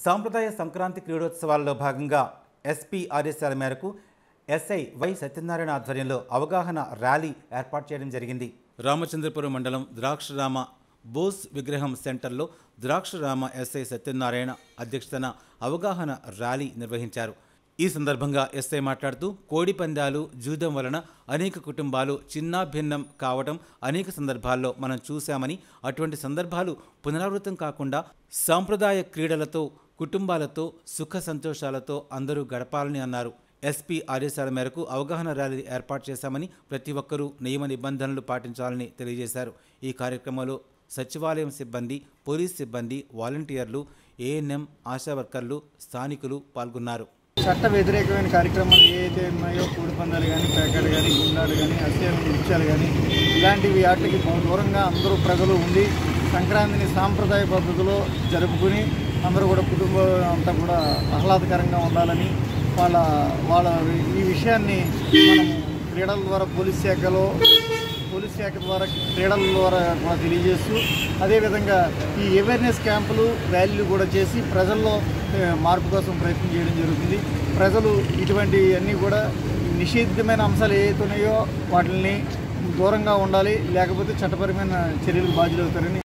సాంప్రదాయ సంక్రాంతి క్రీడోత్సవాల్లో భాగంగా ఎస్పీ ఆదేశాల మేరకు ఎస్ఐ వై సత్యనారాయణ ఆధ్వర్యంలో అవగాహన ర్యాలీ ఏర్పాటు చేయడం జరిగింది రామచంద్రపురం మండలం ద్రాక్షరామ బోస్ విగ్రహం సెంటర్లో ద్రాక్షరామ ఎస్ఐ సత్యనారాయణ అధ్యక్షతన అవగాహన ర్యాలీ నిర్వహించారు ఈ సందర్భంగా ఎస్ఐ మాట్లాడుతూ కోడి పందాలు జూదం వలన అనేక కుటుంబాలు చిన్నాభిన్నం కావడం అనేక సందర్భాల్లో మనం చూశామని అటువంటి సందర్భాలు పునరావృతం కాకుండా సాంప్రదాయ క్రీడలతో కుటుంబాలతో సుఖ సంతోషాలతో అందరూ గడపాలని అన్నారు ఎస్పీ ఆదేశాల మేరకు అవగాహన ర్యాలీ ఏర్పాటు చేశామని ప్రతి ఒక్కరూ నియమ నిబంధనలు పాటించాలని తెలియజేశారు ఈ కార్యక్రమంలో సచివాలయం సిబ్బంది పోలీస్ సిబ్బంది వాలంటీర్లు ఏఎన్ఎం ఆశా వర్కర్లు స్థానికులు పాల్గొన్నారు చట్ట వ్యతిరేకమైన కార్యక్రమాలు ఏవైతే ఉన్నాయో కూడి పందాలు కానీ పేకాలు కానీ గుండాలు కానీ అసహ్యం నృత్యాలు కానీ ఇలాంటివి వాటికి దూరంగా అందరూ ప్రజలు ఉండి సంక్రాంతిని సాంప్రదాయ పద్ధతిలో జరుపుకుని అందరూ కూడా కుటుంబం అంతా కూడా ఆహ్లాదకరంగా ఉండాలని వాళ్ళ వాళ్ళ ఈ విషయాన్ని మనం క్రీడల ద్వారా పోలీస్ శాఖలో పోలీస్ శాఖ ద్వారా క్రీడల ద్వారా కూడా తెలియజేస్తూ అదేవిధంగా ఈ అవేర్నెస్ క్యాంపులు ర్యాలీలు కూడా చేసి ప్రజల్లో ఏ, మార్పు కోసం ప్రయత్నం చేయడం జరుగుతుంది ప్రజలు ఇటువంటి అన్నీ కూడా నిషేధితమైన అంశాలు ఏవైతే ఉన్నాయో వాటిని దూరంగా ఉండాలి లేకపోతే చట్టపరమైన చర్యలకు బాధ్యులవుతారని